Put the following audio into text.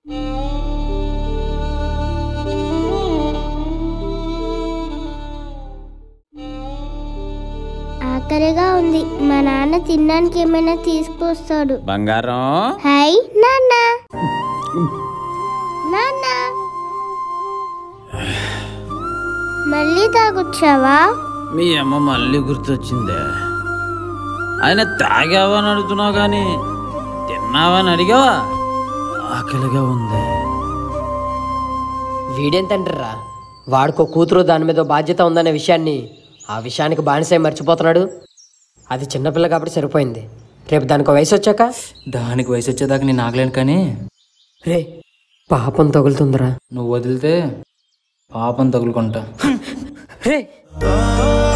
ఆకలిగా ఉంది మా నాన్న తినడానికి ఏమైనా తీసుకొస్తాడు బంగారం హాయ్ నాన్న నాన్న మళ్ళీ తాగొచ్చావా మీ అమ్మ మళ్ళీ గుర్తొచ్చిందే ఆయన తాగావా అని అడుగుతున్నావు కానీ తిన్నావా అని అడిగావా ఆకలిగా ఉంది వీడేం తండ్రిరా వాడికో కూతురు దాని మీద బాధ్యత ఉందనే విషయాన్ని ఆ విషయానికి బానిసై మర్చిపోతున్నాడు అది చిన్నపిల్ల కాబట్టి సరిపోయింది రేపు దానికి వయసు వచ్చాక దానికి వయసు వచ్చేదాకా నేను ఆగలేను కానీ రే పాపం తగులుతుందిరా నువ్వు వదిలితే పాపం తగులుకుంటా రే